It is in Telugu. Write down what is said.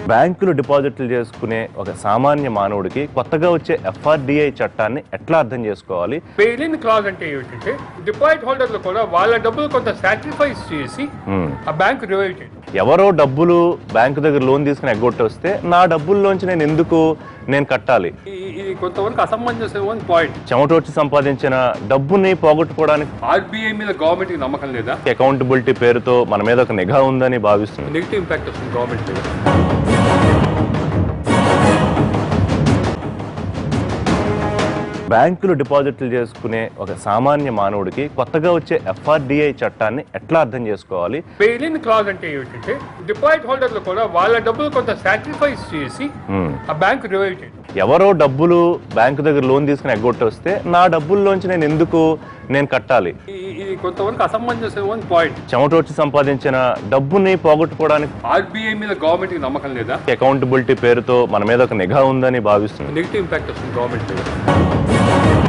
బ్యాంకులు డిపాజిట్లు చేసుకునే ఒక సామాన్య మానవుడికి కొత్తగా వచ్చే ఎఫ్ఆర్డిఐ చట్టాన్ని ఎట్లా అర్థం చేసుకోవాలి బెయిలిన్ క్లాజ్ అంటే ఏమిటంటే డిపాజిట్ హోల్డర్లు కూడా వాళ్ళ డబ్బులు కొంత సాక్రిఫైస్ చేసి మ్మ్. ఆ బ్యాంక్ రివైవ్ చేయడం ఎవరో డబ్బులు బ్యాంకు దగ్గర లోన్ తీసుకుని ఎగ్గొట్టి వస్తే నా డబ్బుల్లోంచి నేను ఎందుకు నేను కట్టాలి ఈ- ఇది కొంతవరకు అసమంజసమైన పాయింట్ చెమటోడ్చి సంపాదించిన డబ్బుని పోగొట్టుకోవడానికి ఆర్బీఐ మీద గవర్నమెంట్ కి నమ్మకం లేదా అకౌంటబిలిటీ పేరుతో మన మీద ఒక నిఘా ఉందని భావిస్తుంది నెగిటివ్ ఇంపాక్ట్ వస్తుంది గవర్నమెంట్ మీద బ్యాంకులు డిపాజిట్లు చేసుకునే ఒక సామాన్య మానవుడికి కొత్తగా వచ్చే ఎఫ్ఆర్డిఐ చట్టాన్ని ఎట్లా అర్థం చేసుకోవాలి బెయిలిన్ క్లాజ్ అంటే ఏమిటంటే డిపాజిట్ హోల్డర్లు కూడా వాళ్ళ డబ్బులు కొంత సాక్రిఫైస్ చేసి మ్మ్. ఆ బ్యాంక్ రివైవ్ చేయడం ఎవరో డబ్బులు బ్యాంకు దగ్గర లోన్ తీసుకుని ఎగ్గొట్టి వస్తే నా డబ్బుల్లోంచి నేను ఎందుకు నేను కట్టాలి ఈ- ఇది కొంతవరకు అసమంజసమైన పాయింట్ చెమటోడ్చి సంపాదించిన డబ్బుని పోగొట్టుకోవడానికి ఆర్బీఐ మీద గవర్నమెంట్ కి నమ్మకం లేదా అకౌంటబిలిటీ పేరుతో మన మీద ఒక నిఘా ఉందని భావిస్తుంది నెగిటివ్ ఇంపాక్ట్ వస్తుంది గవర్నమెంట్ మీద